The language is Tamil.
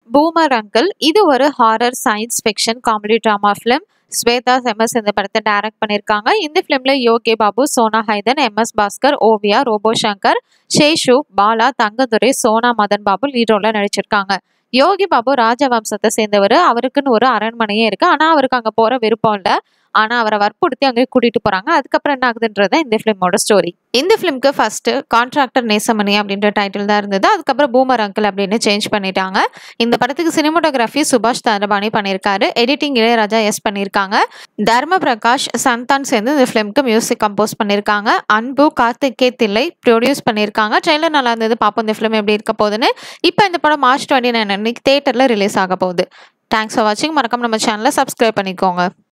பூமர் அங்கிள் இது ஒரு horror science fiction comedy drama film Swetha M S இந்த படத்தை டைரக்ட் பண்ணியிருக்காங்க இந்த ஃபிலிம்ல யோகே பாபு சோனா ஹைதன் எம்எஸ் பாஸ்கர் ஓவியா ரோபோ சங்கர் ஷேஷு பாலா தங்கதுரை சோனா மதன் பாபு லீட் ரோல்ல நடிச்சிருக்காங்க யோகி பாபு ராஜவம்சத்தை சேர்ந்தவர் அவருக்குன்னு ஒரு அரண்மனையே இருக்கு ஆனா அவருக்கு அங்க போற விருப்பம் இல்லை ஆனா அவரை வற்புறுத்தி அங்கே கூட்டிட்டு போறாங்க அதுக்கப்புறம் என்ன ஆகுதுன்றது இந்த ஃபிலிமோட ஸ்டோரி இந்த ஃபிலிம்க்கு ஃபர்ஸ்ட் கான்ட்ராக்டர் நேசமணி அப்படின்ற டைட்டில் தான் இருந்தது அதுக்கப்புறம் பூமர் அங்கிள் அப்படின்னு சேஞ்ச் பண்ணிட்டாங்க இந்த படத்துக்கு சினிமோட்டோகிராஃபி சுபாஷ் தரபாணி பண்ணியிருக்காரு எடிட்டிங் இளையராஜா எஸ் பண்ணியிருக்காங்க தர்ம பிரகாஷ் சந்தான் சேர்ந்து இந்த ஃபிலிம்க்கு மியூசிக் கம்போஸ் பண்ணியிருக்காங்க அன்பு கார்த்திகே தில்லை ப்ரொடியூஸ் பண்ணியிருக்காங்க ட்ரெய்லர் நல்லா இருந்தது பார்ப்போம் இந்த ஃபிலிம் எப்படி இருக்க போகுதுன்னு இப்போ இந்த படம் மார்ச் டுவெண்ட்டி நைன் அன்னைக்கு தேட்டரில் ரிலீஸ் ஆக போகுது தேங்க்ஸ் ஃபார் வாட்சிங் மறக்காம நம்ம சேனலை சப்ஸ்கிரைப் பண்ணிக்கோங்க